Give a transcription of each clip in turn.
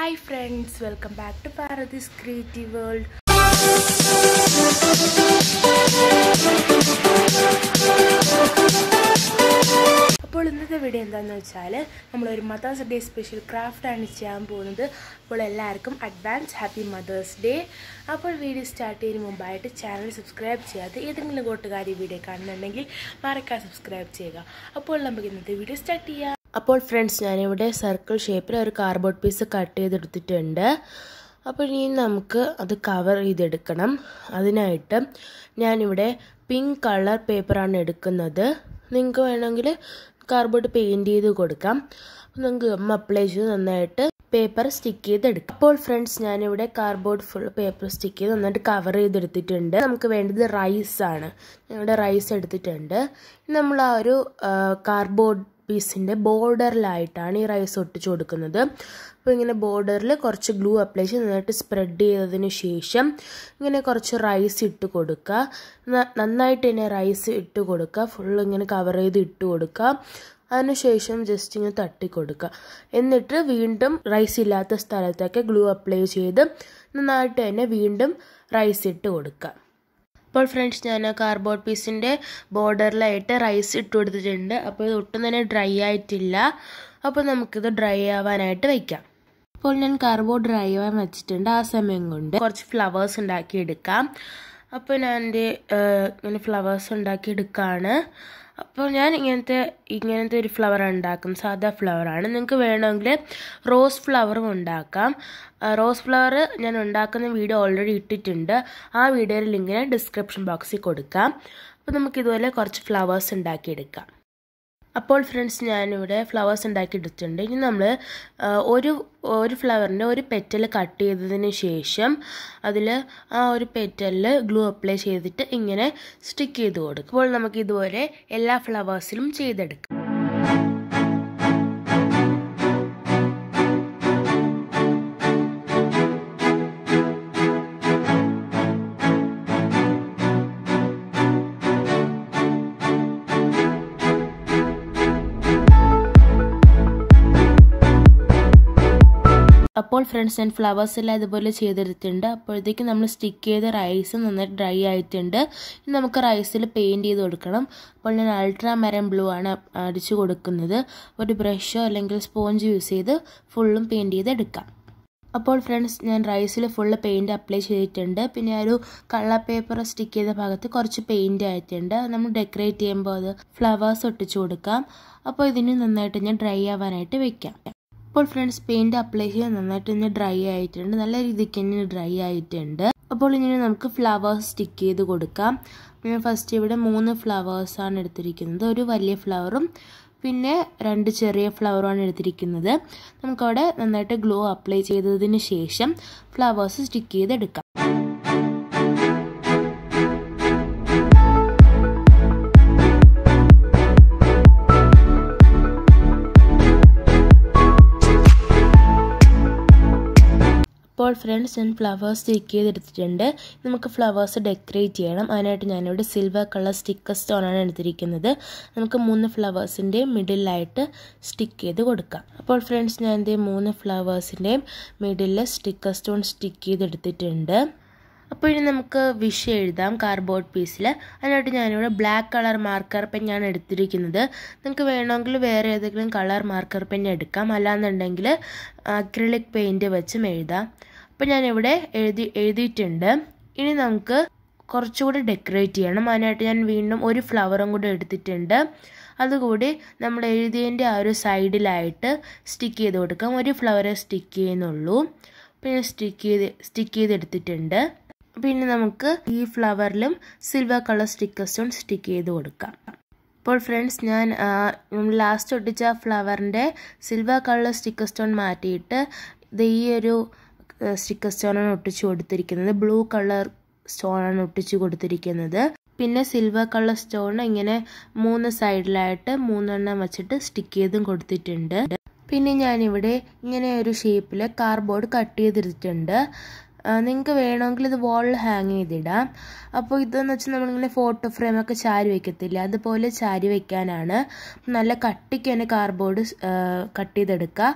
hi friends welcome back to Paradise Creative World അപ്പോൾ ഇന്നത്തെ video എന്താണെന്ന് വെച്ചാൽ നമ്മളൊരു മദേഴ്സ് ഡേ സ്പെഷ്യൽ ക്രാഫ്റ്റ് ആണ് ചെയ്യാൻ പോകുന്നത് അപ്പോൾ എല്ലാവർക്കും അഡ്വാൻസ് ഹാപ്പി മദേഴ്സ് ഡേ അപ്പോൾ വീഡിയോ സ്റ്റാർട്ട് ചെയ്യുന്നതിന് മുമ്പായിട്ട് ചാനൽ സബ്സ്ക്രൈബ് ചെയ്യാതെ ഏതെങ്കിലും കൂട്ടുകാരി വീഡിയോ കാണുന്നുണ്ടെങ്കിൽ മറക്കാൻ സബ്സ്ക്രൈബ് ചെയ്യുക അപ്പോൾ നമുക്ക് ഇന്നത്തെ വീഡിയോ സ്റ്റാർട്ട് ചെയ്യാം അപ്പോൾ ഫ്രണ്ട്സ് ഞാനിവിടെ സർക്കിൾ ഷേപ്പിൽ ഒരു കാർഡ്ബോർഡ് പീസ് കട്ട് ചെയ്തെടുത്തിട്ടുണ്ട് അപ്പോൾ ഇനി നമുക്ക് അത് കവർ ചെയ്തെടുക്കണം അതിനായിട്ട് ഞാനിവിടെ പിങ്ക് കളർ പേപ്പറാണ് എടുക്കുന്നത് നിങ്ങൾക്ക് വേണമെങ്കിൽ കാർഡ്ബോർഡ് പെയിൻറ് ചെയ്ത് കൊടുക്കാം നിങ്ങൾക്ക് ഗം അപ്ലൈ ചെയ്ത് നന്നായിട്ട് പേപ്പർ സ്റ്റിക്ക് ചെയ്തെടുക്കാം അപ്പോൾ ഫ്രണ്ട്സ് ഞാനിവിടെ കാർഡ്ബോർഡ് ഫുൾ പേപ്പർ സ്റ്റിക്ക് ചെയ്ത് നന്നായിട്ട് കവർ ചെയ്തെടുത്തിട്ടുണ്ട് നമുക്ക് വേണ്ടത് റൈസ് ആണ് ഞാനിവിടെ റൈസ് എടുത്തിട്ടുണ്ട് നമ്മൾ ആ ഒരു കാർഡ്ബോർഡ് പീസിൻ്റെ ബോർഡറിലായിട്ടാണ് ഈ റൈസ് ഒട്ടിച്ചു കൊടുക്കുന്നത് അപ്പോൾ ഇങ്ങനെ ബോർഡറിൽ കുറച്ച് ഗ്ലൂ അപ്ലൈ ചെയ്ത് നന്നായിട്ട് സ്പ്രെഡ് ചെയ്തതിന് ശേഷം ഇങ്ങനെ കുറച്ച് റൈസ് ഇട്ട് കൊടുക്കുക നന്നായിട്ട് തന്നെ റൈസ് ഇട്ട് കൊടുക്കുക ഫുൾ ഇങ്ങനെ കവർ ചെയ്ത് ഇട്ട് കൊടുക്കുക അതിനുശേഷം ജസ്റ്റ് ഇങ്ങനെ തട്ടി കൊടുക്കുക എന്നിട്ട് വീണ്ടും റൈസ് ഇല്ലാത്ത സ്ഥലത്തൊക്കെ ഗ്ലൂ അപ്ലൈ ചെയ്ത് നന്നായിട്ട് തന്നെ വീണ്ടും റൈസ് ഇട്ട് കൊടുക്കുക അപ്പോൾ ഫ്രണ്ട്സ് ഞാൻ കാർഡ്ബോർഡ് പീസിൻ്റെ ബോർഡറിലായിട്ട് റൈസ് ഇട്ട് കൊടുത്തിട്ടുണ്ട് അപ്പോൾ ഇത് ഒട്ടും തന്നെ ഡ്രൈ ആയിട്ടില്ല അപ്പോൾ നമുക്കിത് ഡ്രൈ ആവാനായിട്ട് വയ്ക്കാം അപ്പോൾ ഞാൻ കാർഡ്ബോർഡ് ഡ്രൈ ആവാൻ വെച്ചിട്ടുണ്ട് ആ സമയം കൊണ്ട് കുറച്ച് ഫ്ലവേഴ്സ് ഉണ്ടാക്കി എടുക്കാം അപ്പോൾ ഞാൻ എൻ്റെ ഇങ്ങനെ ഫ്ലവേഴ്സ് ഉണ്ടാക്കി എടുക്കുകയാണ് അപ്പോൾ ഞാൻ ഇങ്ങനത്തെ ഇങ്ങനത്തെ ഒരു ഫ്ലവർ ഉണ്ടാക്കും സാധാ ഫ്ലവറാണ് നിങ്ങൾക്ക് വേണമെങ്കിൽ റോസ് ഫ്ലവറും ഉണ്ടാക്കാം റോസ് ഫ്ലവർ ഞാൻ ഉണ്ടാക്കുന്ന വീഡിയോ ഓൾറെഡി ഇട്ടിട്ടുണ്ട് ആ വീഡിയോയുടെ ലിങ്ക് ഞാൻ ഡിസ്ക്രിപ്ഷൻ ബോക്സിൽ കൊടുക്കാം അപ്പോൾ നമുക്ക് ഇതുപോലെ കുറച്ച് ഫ്ലവേഴ്സ് ഉണ്ടാക്കിയെടുക്കാം അപ്പോൾ ഫ്രണ്ട്സ് ഞാനിവിടെ ഫ്ലവേഴ്സ് ഉണ്ടാക്കി എടുത്തിട്ടുണ്ട് ഇനി നമ്മൾ ഒരു ഒരു ഫ്ലവറിൻ്റെ ഒരു പെറ്റൽ കട്ട് ചെയ്തതിന് ശേഷം അതിൽ ആ ഒരു പെറ്റലിൽ ഗ്ലൂ അപ്ലൈ ചെയ്തിട്ട് ഇങ്ങനെ സ്റ്റിക്ക് ചെയ്ത് കൊടുക്കും അപ്പോൾ നമുക്ക് ഇതുപോലെ എല്ലാ ഫ്ലവേഴ്സിലും ചെയ്തെടുക്കാം അപ്പോൾ ഫ്രണ്ട്സ് ഞാൻ ഫ്ലവേഴ്സ് എല്ലാം ഇതുപോലെ ചെയ്തെടുത്തിട്ടുണ്ട് അപ്പോഴത്തേക്ക് നമ്മൾ സ്റ്റിക്ക് ചെയ്ത റൈസ് നന്നായിട്ട് ഡ്രൈ ആയിട്ടുണ്ട് ഇനി നമുക്ക് റൈസിൽ പെയിൻറ് ചെയ്ത് കൊടുക്കണം അപ്പോൾ ഞാൻ അൾട്രാ മരം ബ്ലൂ ആണ് അടിച്ചു കൊടുക്കുന്നത് ഒരു ബ്രഷോ അല്ലെങ്കിൽ സ്പോഞ്ച് യൂസ് ചെയ്ത് ഫുള്ളും പെയിൻറ് ചെയ്ത് എടുക്കാം അപ്പോൾ ഫ്രണ്ട്സ് ഞാൻ റൈസിൽ ഫുള്ള് പെയിൻറ് അപ്ലൈ ചെയ്തിട്ടുണ്ട് പിന്നെ ഒരു കള്ള പേപ്പർ സ്റ്റിക്ക് ചെയ്ത ഭാഗത്ത് കുറച്ച് പെയിൻറ് ആയിട്ടുണ്ട് നമ്മൾ ഡെക്കറേറ്റ് ചെയ്യുമ്പോൾ അത് ഫ്ലവേഴ്സ് ഒട്ടിച്ചു കൊടുക്കാം അപ്പോൾ ഇതിന് നന്നായിട്ട് ഞാൻ ഡ്രൈ ആവാനായിട്ട് വെക്കാം അപ്പോൾ ഫ്രണ്ട്സ് പെയിൻറ് അപ്ലൈ ചെയ്യാൻ നന്നായിട്ട് തന്നെ ഡ്രൈ ആയിട്ടുണ്ട് നല്ല രീതിക്ക് തന്നെ ഡ്രൈ ആയിട്ടുണ്ട് അപ്പോൾ ഇങ്ങനെ നമുക്ക് ഫ്ലവേഴ്സ് സ്റ്റിക്ക് ചെയ്ത് കൊടുക്കാം ഞാൻ ഫസ്റ്റ് ഇവിടെ മൂന്ന് ഫ്ലവേഴ്സാണ് എടുത്തിരിക്കുന്നത് ഒരു വലിയ ഫ്ലവറും പിന്നെ രണ്ട് ചെറിയ ഫ്ലവറുമാണ് എടുത്തിരിക്കുന്നത് നമുക്കവിടെ നന്നായിട്ട് ഗ്ലോ അപ്ലൈ ചെയ്തതിന് ശേഷം ഫ്ലവേഴ്സ് സ്റ്റിക്ക് ചെയ്തെടുക്കാം അപ്പോൾ ഫ്രണ്ട്സ് ഞാൻ ഫ്ലവേഴ്സ് സ്റ്റിക്ക് ചെയ്തെടുത്തിട്ടുണ്ട് നമുക്ക് ഫ്ലവേഴ്സ് ഡെക്കറേറ്റ് ചെയ്യണം അതിനായിട്ട് ഞാനിവിടെ സിൽവർ കളർ സ്റ്റിക്കർ സ്റ്റോണാണ് എടുത്തിരിക്കുന്നത് നമുക്ക് മൂന്ന് ഫ്ലവേഴ്സിൻ്റെ മിഡിലായിട്ട് സ്റ്റിക്ക് ചെയ്ത് കൊടുക്കാം അപ്പോൾ ഫ്രണ്ട്സ് ഞാൻ എൻ്റെ മൂന്ന് ഫ്ലവേഴ്സിൻ്റെയും മിഡിലിൽ സ്റ്റിക്കർ സ്റ്റോൺ സ്റ്റിക്ക് ചെയ്തെടുത്തിട്ടുണ്ട് അപ്പോൾ ഇനി നമുക്ക് വിഷ് എഴുതാം കാർഡ്ബോർഡ് പീസിൽ അതിനായിട്ട് ഞാനിവിടെ ബ്ലാക്ക് കളർ മാർക്കർ പെന്നാണ് എടുത്തിരിക്കുന്നത് നിങ്ങൾക്ക് വേണമെങ്കിൽ വേറെ ഏതെങ്കിലും കളർ മാർക്കർ പെൻ എടുക്കാം അല്ലാന്നുണ്ടെങ്കിൽ അക്രിലിക് പെയിൻറ്റ് വെച്ചും എഴുതാം അപ്പോൾ ഞാനിവിടെ എഴുതി എഴുതിയിട്ടുണ്ട് ഇനി നമുക്ക് കുറച്ചുകൂടി ഡെക്കറേറ്റ് ചെയ്യണം അതിനായിട്ട് ഞാൻ വീണ്ടും ഒരു ഫ്ലവറും കൂടി എടുത്തിട്ടുണ്ട് അതുകൂടി നമ്മൾ എഴുതിയതിൻ്റെ ആ ഒരു സൈഡിലായിട്ട് സ്റ്റിക്ക് ചെയ്ത് കൊടുക്കാം ഒരു ഫ്ലവറെ സ്റ്റിക്ക് ചെയ്യുന്നുള്ളൂ പിന്നെ സ്റ്റിക്ക് ചെയ്ത് സ്റ്റിക്ക് ചെയ്തെടുത്തിട്ടുണ്ട് പിന്നെ നമുക്ക് ഈ ഫ്ലവറിലും silver colour sticker stone stick ചെയ്ത് കൊടുക്കാം അപ്പോൾ ഫ്രണ്ട്സ് ഞാൻ ലാസ്റ്റ് ഒട്ടിച്ച ഫ്ലവറിൻ്റെ സിൽവർ കളർ സ്റ്റിക്കർ സ്റ്റോൺ മാറ്റിയിട്ട് ഇത് ഈ ഒരു സ്റ്റിക്കർ സ്റ്റോണാണ് ഒട്ടിച്ചു കൊടുത്തിരിക്കുന്നത് ബ്ലൂ കളർ സ്റ്റോണാണ് ഒട്ടിച്ചു കൊടുത്തിരിക്കുന്നത് പിന്നെ സിൽവർ കളർ സ്റ്റോൺ ഇങ്ങനെ മൂന്ന് സൈഡിലായിട്ട് മൂന്നെണ്ണം വെച്ചിട്ട് സ്റ്റിക്ക് ചെയ്തും കൊടുത്തിട്ടുണ്ട് പിന്നെ ഞാനിവിടെ ഇങ്ങനെ ഒരു ഷേപ്പിൽ കാർഡ്ബോർഡ് കട്ട് ചെയ്തെടുത്തിട്ടുണ്ട് നിങ്ങൾക്ക് വേണമെങ്കിൽ ഇത് വാളിൽ ഹാങ് ചെയ്തിടാം അപ്പോൾ ഇതെന്ന് വെച്ചാൽ നമ്മളിങ്ങനെ ഫോട്ടോ ഫ്രെയിമൊക്കെ ചാരി വയ്ക്കത്തില്ല അതുപോലെ ചാരി വയ്ക്കാനാണ് നല്ല കട്ടിക്ക് തന്നെ കാർഡ്ബോർഡ് കട്ട് ചെയ്തെടുക്കുക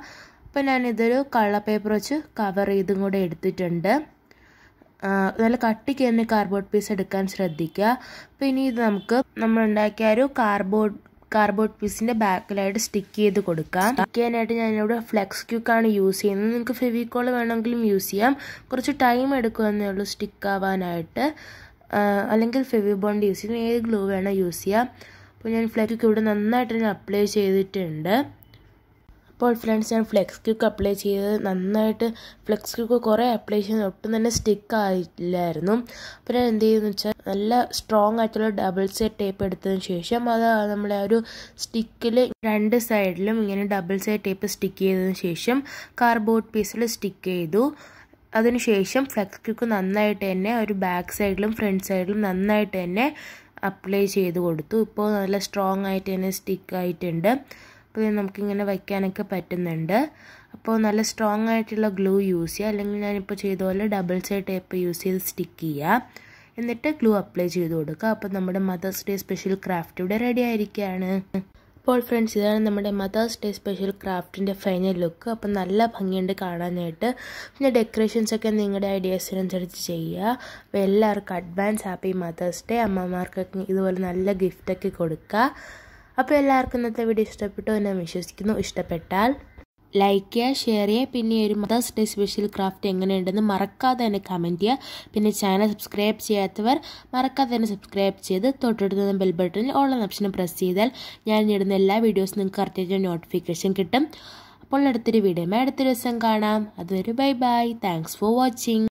അപ്പോൾ ഞാനിതൊരു കളർ പേപ്പർ വെച്ച് കവർ ചെയ്തും കൂടെ എടുത്തിട്ടുണ്ട് നല്ല കട്ടിക്ക് തന്നെ കാർഡ്ബോർഡ് പീസ് എടുക്കാൻ ശ്രദ്ധിക്കുക അപ്പോൾ ഇനി ഇത് നമുക്ക് നമ്മൾ ഉണ്ടാക്കിയ ഒരു കാർഡ്ബോർഡ് കാർഡ്ബോർഡ് പീസിൻ്റെ ബാക്കിലായിട്ട് സ്റ്റിക്ക് ചെയ്ത് കൊടുക്കാം സ്റ്റിക്ക് ചെയ്യാനായിട്ട് ഞാനിവിടെ ഫ്ലെക്സ് ക്യൂക്കാണ് യൂസ് ചെയ്യുന്നത് നിങ്ങൾക്ക് ഫെവിക്കോൾ വേണമെങ്കിലും യൂസ് ചെയ്യാം കുറച്ച് ടൈം എടുക്കുമെന്നേ ഉള്ളൂ സ്റ്റിക്ക് ആവാനായിട്ട് അല്ലെങ്കിൽ ഫെവി ബോണ്ട് യൂസ് ചെയ്യും ഏത് ഗ്ലൂ വേണം യൂസ് ചെയ്യാം അപ്പോൾ ഞാൻ ഫ്ലെക്സ് ക്യൂക്ക് ഇവിടെ നന്നായിട്ട് ഞാൻ അപ്ലൈ ചെയ്തിട്ടുണ്ട് അപ്പോൾ ഫ്രണ്ട്സ് ഞാൻ ഫ്ലെക്സ് ക്യൂക്ക് അപ്ലൈ ചെയ്ത് നന്നായിട്ട് ഫ്ലെക്സ് ക്യൂക്ക് കുറേ അപ്ലൈ ചെയ്ത് ഒട്ടും തന്നെ സ്റ്റിക്ക് ആയില്ലായിരുന്നു അപ്പോൾ ഞാൻ എന്ത് ചെയ്യുന്നു വെച്ചാൽ നല്ല സ്ട്രോങ് ആയിട്ടുള്ള ഡബിൾ സൈഡ് ടേപ്പ് എടുത്തതിന് ശേഷം അത് നമ്മളെ ഒരു സ്റ്റിക്കിൽ രണ്ട് സൈഡിലും ഇങ്ങനെ ഡബിൾ സൈഡ് ടേപ്പ് സ്റ്റിക്ക് ചെയ്തതിന് ശേഷം കാർഡ്ബോർഡ് പീസിൽ സ്റ്റിക്ക് ചെയ്തു അതിനുശേഷം ഫ്ലെക്സ് ക്യൂക്ക് നന്നായിട്ട് തന്നെ ഒരു ബാക്ക് സൈഡിലും ഫ്രണ്ട് സൈഡിലും നന്നായിട്ട് തന്നെ അപ്ലൈ ചെയ്ത് കൊടുത്തു ഇപ്പോൾ നല്ല സ്ട്രോങ് ആയിട്ട് തന്നെ സ്റ്റിക്ക് ആയിട്ടുണ്ട് അപ്പോൾ നമുക്കിങ്ങനെ വയ്ക്കാനൊക്കെ പറ്റുന്നുണ്ട് അപ്പോൾ നല്ല സ്ട്രോങ് ആയിട്ടുള്ള ഗ്ലൂ യൂസ് ചെയ്യുക അല്ലെങ്കിൽ ഞാനിപ്പോൾ ചെയ്ത പോലെ ഡബിൾ സൈഡ് ടേപ്പ് യൂസ് ചെയ്ത് സ്റ്റിക്ക് ചെയ്യുക എന്നിട്ട് ഗ്ലൂ അപ്ലൈ ചെയ്ത് കൊടുക്കുക അപ്പോൾ നമ്മുടെ മദേഴ്സ് ഡേ സ്പെഷ്യൽ ക്രാഫ്റ്റ് ഇവിടെ റെഡി ആയിരിക്കുകയാണ് അപ്പോൾ ഫ്രണ്ട്സ് ഇതാണ് നമ്മുടെ മദേഴ്സ് ഡേ സ്പെഷ്യൽ ക്രാഫ്റ്റിൻ്റെ ഫൈനൽ ലുക്ക് അപ്പം നല്ല ഭംഗിയുണ്ട് കാണാനായിട്ട് പിന്നെ ഡെക്കറേഷൻസ് ഒക്കെ നിങ്ങളുടെ ഐഡിയാസിനനുസരിച്ച് ചെയ്യുക അപ്പോൾ എല്ലാവർക്കും അഡ്വാൻസ് ഹാപ്പി മദേഴ്സ് ഡേ അമ്മമാർക്കൊക്കെ ഇതുപോലെ നല്ല ഗിഫ്റ്റൊക്കെ കൊടുക്കുക അപ്പോൾ എല്ലാവർക്കും ഇന്നത്തെ വീഡിയോ ഇഷ്ടപ്പെട്ടു എന്ന് വിശ്വസിക്കുന്നു ഇഷ്ടപ്പെട്ടാൽ ലൈക്ക് ചെയ്യുക ഷെയർ ചെയ്യുക പിന്നെ ഒരു മദേഴ്സ് ഡേ സ്പെഷ്യൽ ക്രാഫ്റ്റ് എങ്ങനെയുണ്ടെന്ന് മറക്കാതെ തന്നെ കമൻറ്റ് ചെയ്യുക പിന്നെ ചാനൽ സബ്സ്ക്രൈബ് ചെയ്യാത്തവർ മറക്കാതെ തന്നെ സബ്സ്ക്രൈബ് ചെയ്ത് തൊട്ടടുത്ത ബെൽ ബട്ടണിൽ ഓൾ ഓപ്ഷൻ പ്രസ് ചെയ്താൽ ഞാൻ ഇടുന്ന എല്ലാ വീഡിയോസും നിങ്ങൾക്ക് കറക്റ്റായിട്ട് നോട്ടിഫിക്കേഷൻ കിട്ടും അപ്പോൾ അടുത്തൊരു വീഡിയോ അടുത്തൊരു ദിവസം കാണാം അതൊരു bye bye thanks for watching